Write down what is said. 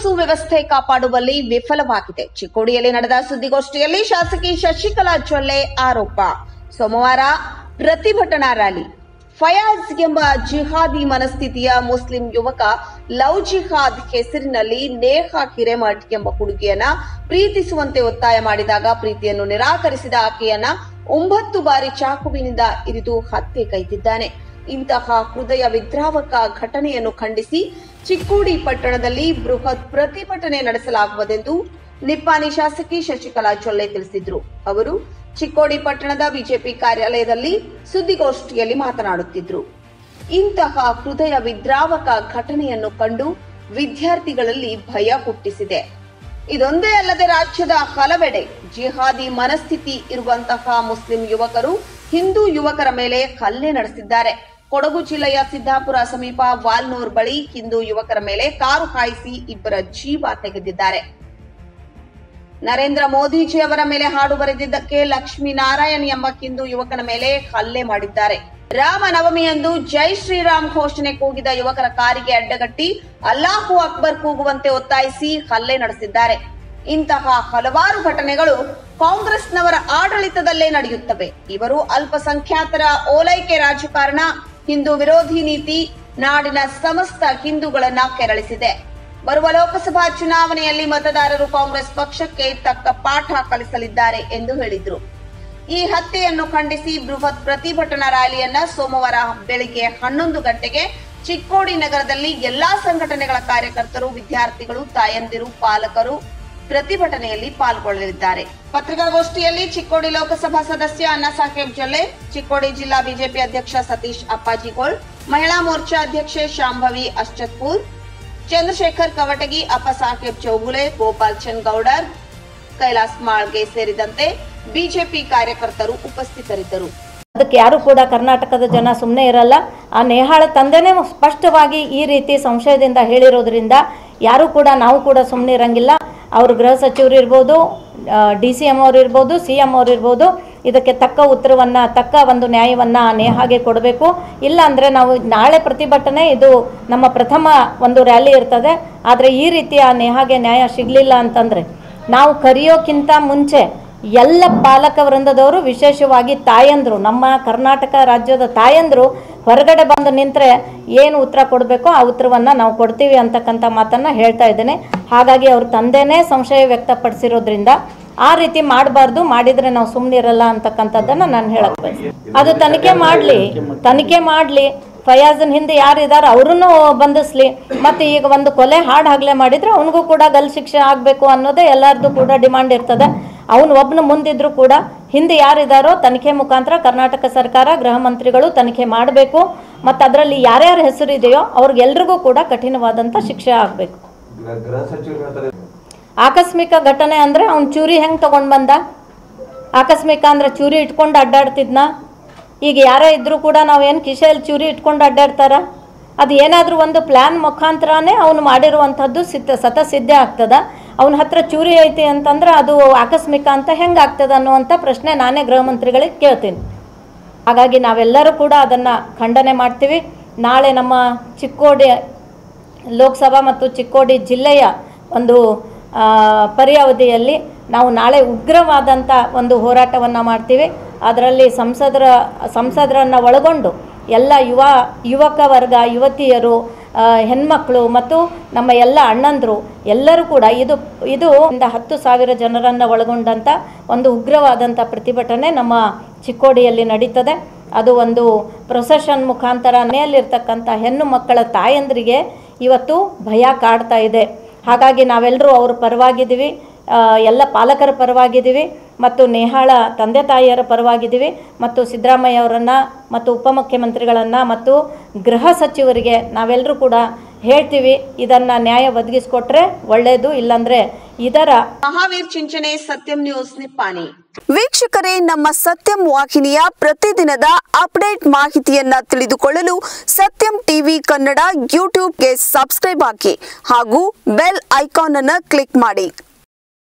ಸುವ್ಯವಸ್ಥೆ ಕಾಪಾಡುವಲ್ಲಿ ವಿಫಲವಾಗಿದೆ ಚಿಕ್ಕೋಡಿಯಲ್ಲಿ ನಡೆದ ಸುದ್ದಿಗೋಷ್ಠಿಯಲ್ಲಿ ಶಾಸಕಿ ಶಶಿಕಲಾ ಜೊಲ್ಲೆ ಆರೋಪ ಸೋಮವಾರ ಪ್ರತಿಭಟನಾ ರ್ಯಾಲಿ ಫಯಾಜ್ ಎಂಬ ಜಿಹಾದಿ ಮನಸ್ಥಿತಿಯ ಮುಸ್ಲಿಂ ಯುವಕ ಲವ್ ಜಿಹಾದ್ ಹೆಸರಿನಲ್ಲಿ ನೇಹಾ ಹಿರೇಮಠ್ ಎಂಬ ಹುಡುಗಿಯನ್ನ ಪ್ರೀತಿಸುವಂತೆ ಒತ್ತಾಯ ಮಾಡಿದಾಗ ಪ್ರೀತಿಯನ್ನು ನಿರಾಕರಿಸಿದ ಆಕೆಯನ್ನ ಒಂಬತ್ತು ಬಾರಿ ಚಾಕುವಿನಿಂದ ಇರಿದು ಹತ್ಯೆ ಕೈದಿದ್ದಾನೆ ಇಂತಹ ಹೃದಯ ವಿದ್ರಾವಕ ಘಟನೆಯನ್ನು ಖಂಡಿಸಿ ಚಿಕ್ಕೋಡಿ ಪಟ್ಟಣದಲ್ಲಿ ಬೃಹತ್ ಪ್ರತಿಭಟನೆ ನಡೆಸಲಾಗುವುದೆಂದು ನಿಪ್ಪಾಣಿ ಶಾಸಕಿ ಶಶಿಕಲಾ ಜೊಲ್ಲೆ ತಿಳಿಸಿದ್ರು ಅವರು ಚಿಕ್ಕೋಡಿ ಪಟ್ಟಣದ ಬಿಜೆಪಿ ಕಾರ್ಯಾಲಯದಲ್ಲಿ ಸುದ್ದಿಗೋಷ್ಠಿಯಲ್ಲಿ ಮಾತನಾಡುತ್ತಿದ್ರು ಇಂತಹ ಹೃದಯ ವಿದ್ರಾವಕ ಘಟನೆಯನ್ನು ಕಂಡು ವಿದ್ಯಾರ್ಥಿಗಳಲ್ಲಿ ಭಯ ಹುಟ್ಟಿಸಿದೆ ಇದೊಂದೇ ಅಲ್ಲದೆ ರಾಜ್ಯದ ಹಲವೆಡೆ ಜಿಹಾದಿ ಮನಸ್ಥಿತಿ ಇರುವಂತಹ ಮುಸ್ಲಿಂ ಯುವಕರು ಹಿಂದೂ ಯುವಕರ ಮೇಲೆ ಹಲ್ಲೆ ನಡೆಸಿದ್ದಾರೆ ಕೊಡಗು ಜಿಲ್ಲೆಯ ಸಿದ್ದಾಪುರ ಸಮೀಪ ವಾಲ್ನೂರ್ ಬಳಿ ಹಿಂದೂ ಯುವಕರ ಮೇಲೆ ಕಾರು ಹಾಯಿಸಿ ಇಬ್ಬರ ಜೀವ ತೆಗೆದಿದ್ದಾರೆ ನರೇಂದ್ರ ಮೋದಿಜಿ ಅವರ ಮೇಲೆ ಹಾಡು ಬರೆದಿದ್ದಕ್ಕೆ ಲಕ್ಷ್ಮೀನಾರಾಯಣ್ ಎಂಬ ಹಿಂದೂ ಯುವಕನ ಮೇಲೆ ಹಲ್ಲೆ ಮಾಡಿದ್ದಾರೆ ರಾಮನವಮಿಯಂದು ಜೈ ಶ್ರೀರಾಮ್ ಘೋಷಣೆ ಕೂಗಿದ ಯುವಕರ ಕಾರಿಗೆ ಅಡ್ಡಗಟ್ಟಿ ಅಲ್ಲಾಹು ಅಕ್ಬರ್ ಕೂಗುವಂತೆ ಒತ್ತಾಯಿಸಿ ಹಲ್ಲೆ ನಡೆಸಿದ್ದಾರೆ ಇಂತಹ ಹಲವಾರು ಘಟನೆಗಳು ಕಾಂಗ್ರೆಸ್ನವರ ಆಡಳಿತದಲ್ಲೇ ನಡೆಯುತ್ತವೆ ಇವರು ಅಲ್ಪಸಂಖ್ಯಾತರ ಓಲೈಕೆ ರಾಜಕಾರಣ ಹಿಂದೂ ವಿರೋಧಿ ನೀತಿ ನಾಡಿನ ಸಮಸ್ತ ಹಿಂದೂಗಳನ್ನ ಕೆರಳಿಸಿದೆ ಬರುವ ಲೋಕಸಭಾ ಚುನಾವಣೆಯಲ್ಲಿ ಮತದಾರರು ಕಾಂಗ್ರೆಸ್ ಪಕ್ಷಕ್ಕೆ ತಕ್ಕ ಪಾಠ ಕಲಿಸಲಿದ್ದಾರೆ ಎಂದು ಹೇಳಿದ್ರು ಈ ಹತ್ಯೆಯನ್ನು ಖಂಡಿಸಿ ಬೃಹತ್ ಪ್ರತಿಭಟನಾ ರ್ಯಾಲಿಯನ್ನ ಸೋಮವಾರ ಬೆಳಿಗ್ಗೆ ಹನ್ನೊಂದು ಗಂಟೆಗೆ ಚಿಕ್ಕೋಡಿ ನಗರದಲ್ಲಿ ಎಲ್ಲಾ ಸಂಘಟನೆಗಳ ಕಾರ್ಯಕರ್ತರು ವಿದ್ಯಾರ್ಥಿಗಳು ತಾಯಂದಿರು ಪಾಲಕರು ಪ್ರತಿಭಟನೆಯಲ್ಲಿ ಪಾಲ್ಗೊಳ್ಳಲಿದ್ದಾರೆ ಪತ್ರಿಕಾಗೋಷ್ಠಿಯಲ್ಲಿ ಚಿಕ್ಕೋಡಿ ಲೋಕಸಭಾ ಸದಸ್ಯ ಅಣ್ಣಾ ಸಾಹೇಬ್ ಜೊಲ್ಲೆ ಚಿಕ್ಕೋಡಿ ಜಿಲ್ಲಾ ಬಿಜೆಪಿ ಅಧ್ಯಕ್ಷ ಸತೀಶ್ ಅಪ್ಪಾಜಿಗೋಳ್ ಮಹಿಳಾ ಮೋರ್ಚಾ ಅಧ್ಯಕ್ಷೆ ಶಾಂಭವಿ ಅಶ್ಚತ್ಪೂರ್ ಚಂದ್ರಶೇಖರ್ ಕವಟಗಿ ಅಪ್ಪ ಸಾಹೇಬ್ ಚೌಗುಲೆ ಗೋಪಾಲ್ ಚಂದ್ ಗೌಡರ್ ಕೈಲಾಸ್ ಮಾಳ್ಗೆ ಸೇರಿದಂತೆ ಬಿಜೆಪಿ ಕಾರ್ಯಕರ್ತರು ಉಪಸ್ಥಿತರಿದ್ದರು ಅದಕ್ಕೆ ಯಾರು ಕೂಡ ಕರ್ನಾಟಕದ ಜನ ಸುಮ್ಮನೆ ಇರಲ್ಲ ಆ ನೇಹಾಳ ತಂದೆನೇ ಸ್ಪಷ್ಟವಾಗಿ ಈ ರೀತಿ ಸಂಶಯದಿಂದ ಹೇಳಿರೋದ್ರಿಂದ ಯಾರು ಕೂಡ ನಾವು ಕೂಡ ಸುಮ್ಮನೆ ಇರಂಗಿಲ್ಲ ಅವರು ಗೃಹ ಸಚಿವರು ಇರ್ಬೋದು ಡಿ ಸಿ ಎಮ್ ಅವರು ಇರ್ಬೋದು ಸಿ ಎಮ್ ಅವರು ಇರ್ಬೋದು ಇದಕ್ಕೆ ತಕ್ಕ ಉತ್ತರವನ್ನು ತಕ್ಕ ಒಂದು ನ್ಯಾಯವನ್ನು ನೇಹಾಗೆ ಕೊಡಬೇಕು ಇಲ್ಲ ಅಂದರೆ ನಾವು ನಾಳೆ ಪ್ರತಿಭಟನೆ ಇದು ನಮ್ಮ ಪ್ರಥಮ ಒಂದು ರ್ಯಾಲಿ ಇರ್ತದೆ ಆದರೆ ಈ ರೀತಿ ಆ ನೇಹಾಗೆ ನ್ಯಾಯ ಸಿಗಲಿಲ್ಲ ಅಂತಂದರೆ ನಾವು ಕರೆಯೋಕ್ಕಿಂತ ಮುಂಚೆ ಎಲ್ಲ ಪಾಲಕ ವೃಂದದವರು ವಿಶೇಷವಾಗಿ ತಾಯಂದರು ನಮ್ಮ ಕರ್ನಾಟಕ ರಾಜ್ಯದ ತಾಯಂದರು ಹೊರಗಡೆ ಬಂದು ನಿಂತರೆ ಏನು ಉತ್ತರ ಕೊಡಬೇಕೋ ಆ ಉತ್ತರವನ್ನು ನಾವು ಕೊಡ್ತೀವಿ ಅಂತಕ್ಕಂಥ ಮಾತನ್ನು ಹೇಳ್ತಾ ಇದ್ದೇನೆ ಹಾಗಾಗಿ ಅವ್ರ ತಂದೆನೇ ಸಂಶಯ ವ್ಯಕ್ತಪಡಿಸಿರೋದ್ರಿಂದ ಆ ರೀತಿ ಮಾಡಬಾರ್ದು ಮಾಡಿದರೆ ನಾವು ಸುಮ್ಮನೆ ಇರಲ್ಲ ಅಂತಕ್ಕಂಥದ್ದನ್ನು ನಾನು ಹೇಳಕ್ಕೆ ಬಯಸ್ತೀನಿ ಅದು ತನಿಖೆ ಮಾಡಲಿ ತನಿಖೆ ಮಾಡಲಿ ಫಯಾಜನ್ ಹಿಂದೆ ಯಾರು ಇದ್ದಾರೆ ಅವ್ರನ್ನೂ ಬಂಧಿಸ್ಲಿ ಮತ್ತು ಈಗ ಒಂದು ಕೊಲೆ ಹಾಡು ಹಗಲೆ ಮಾಡಿದರೆ ಅವನಿಗೂ ಕೂಡ ಗಲ್ ಶಿಕ್ಷೆ ಆಗಬೇಕು ಅನ್ನೋದೇ ಎಲ್ಲರದ್ದು ಕೂಡ ಡಿಮಾಂಡ್ ಇರ್ತದೆ ಅವನು ಒಬ್ಬನ ಮುಂದಿದ್ರು ಕೂಡ ಹಿಂದೆ ಯಾರಿದ್ದಾರೋ ತನಿಖೆ ಮುಖಾಂತರ ಕರ್ನಾಟಕ ಸರ್ಕಾರ ಗೃಹ ಮಂತ್ರಿಗಳು ತನಿಖೆ ಮಾಡಬೇಕು ಮತ್ತು ಅದರಲ್ಲಿ ಯಾರ್ಯಾರ ಹೆಸರಿದೆಯೋ ಅವ್ರಿಗೆಲ್ರಿಗೂ ಕೂಡ ಕಠಿಣವಾದಂಥ ಶಿಕ್ಷೆ ಆಗಬೇಕು ಗೃಹ ಸಚಿವರು ಹೇಳ್ತಾರೆ ಆಕಸ್ಮಿಕ ಘಟನೆ ಅಂದರೆ ಅವ್ನು ಚೂರಿ ಹೆಂಗೆ ತೊಗೊಂಡು ಬಂದ ಆಕಸ್ಮಿಕ ಅಂದರೆ ಚೂರಿ ಇಟ್ಕೊಂಡು ಅಡ್ಡಾಡ್ತಿದ್ನ ಈಗ ಯಾರೇ ಇದ್ದರೂ ಕೂಡ ನಾವೇನು ಕಿಶೆಯಲ್ಲಿ ಚೂರಿ ಇಟ್ಕೊಂಡು ಅಡ್ಡಾಡ್ತಾರ ಅದು ಏನಾದರೂ ಒಂದು ಪ್ಲ್ಯಾನ್ ಮುಖಾಂತರನೇ ಅವನು ಮಾಡಿರುವಂಥದ್ದು ಸಿದ್ಧ ಸತಸಿದ್ಧ ಆಗ್ತದ ಅವನ ಹತ್ರ ಚೂರಿ ಐತಿ ಅಂತಂದ್ರೆ ಅದು ಆಕಸ್ಮಿಕ ಅಂತ ಹೆಂಗೆ ಆಗ್ತದೆ ಅನ್ನುವಂಥ ಪ್ರಶ್ನೆ ನಾನೇ ಗೃಹ ಮಂತ್ರಿಗಳಿಗೆ ಕೇಳ್ತೀನಿ ಹಾಗಾಗಿ ನಾವೆಲ್ಲರೂ ಕೂಡ ಅದನ್ನು ಖಂಡನೆ ಮಾಡ್ತೀವಿ ನಾಳೆ ನಮ್ಮ ಚಿಕ್ಕೋಡಿ ಲೋಕಸಭಾ ಮತ್ತು ಚಿಕ್ಕೋಡಿ ಜಿಲ್ಲೆಯ ಒಂದು ಆ, ಪರ್ಯಾವಧಿಯಲ್ಲಿ ನಾವು ನಾಳೆ ಉಗ್ರವಾದಂಥ ಒಂದು ಹೋರಾಟವನ್ನು ಮಾಡ್ತೀವಿ ಅದರಲ್ಲಿ ಸಂಸದರ ಸಂಸದರನ್ನು ಒಳಗೊಂಡು ಎಲ್ಲ ಯುವ ಯುವಕ ವರ್ಗ ಯುವತಿಯರು ಆ, ಹೆಣ್ಮಕ್ಳು ಮತ್ತು ನಮ್ಮ ಎಲ್ಲ ಅಣ್ಣಂದರು ಎಲ್ಲರೂ ಕೂಡ ಇದು ಇದು ಒಂದು ಹತ್ತು ಸಾವಿರ ಜನರನ್ನು ಒಳಗೊಂಡಂಥ ಒಂದು ಉಗ್ರವಾದಂಥ ಪ್ರತಿಭಟನೆ ನಮ್ಮ ಚಿಕ್ಕೋಡಿಯಲ್ಲಿ ನಡೀತದೆ ಅದು ಒಂದು ಪ್ರೊಸೆಷನ್ ಮುಖಾಂತರ ಮನೆಯಲ್ಲಿರ್ತಕ್ಕಂಥ ಹೆಣ್ಣು ಮಕ್ಕಳ ತಾಯಂದರಿಗೆ ಇವತ್ತು ಭಯ ಕಾಡ್ತಾ ಇದೆ ಹಾಗಾಗಿ ನಾವೆಲ್ಲರೂ ಅವ್ರ ಪರವಾಗಿದ್ದೀವಿ ಆ, ಎಲ್ಲ ಪಾಲಕರ ಪರವಾಗಿದ್ದೀವಿ ಮತ್ತು ನೇಹಾಳ ತಂದೆ ತಾಯಿಯರ ಪರವಾಗಿದ್ದೀವಿ ಮತ್ತು ಸಿದ್ದರಾಮಯ್ಯ ಅವರನ್ನು ಮತ್ತು ಉಪಮುಖ್ಯಮಂತ್ರಿಗಳನ್ನು ಮತ್ತು ಗೃಹ ಸಚಿವರಿಗೆ ನಾವೆಲ್ಲರೂ ಕೂಡ ಹೇಳ್ತೀವಿ ಇದನ್ನು ನ್ಯಾಯ ಒದಗಿಸ್ಕೊಟ್ರೆ ಒಳ್ಳೆಯದು ಇಲ್ಲಾಂದರೆ ಇದರ ಮಹಾವೀರ್ ಚಿಂಚನೆ ಸತ್ಯಂ ನ್ಯೂಸ್ ನಿಪ್ಪಾಣಿ ವೀಕ್ಷಕರೇ ನಮ್ಮ ಸತ್ಯಂ ವಾಹಿನಿಯ ಪ್ರತಿದಿನದ ಅಪ್ಡೇಟ್ ಮಾಹಿತಿಯನ್ನ ತಿಳಿದುಕೊಳ್ಳಲು ಸತ್ಯಂ ಟಿವಿ ಕನ್ನಡ ಯೂಟ್ಯೂಬ್ಗೆ ಸಬ್ಸ್ಕ್ರೈಬ್ ಹಾಕಿ ಹಾಗೂ ಬೆಲ್ ಐಕಾನ್ ಅನ್ನು ಕ್ಲಿಕ್ ಮಾಡಿ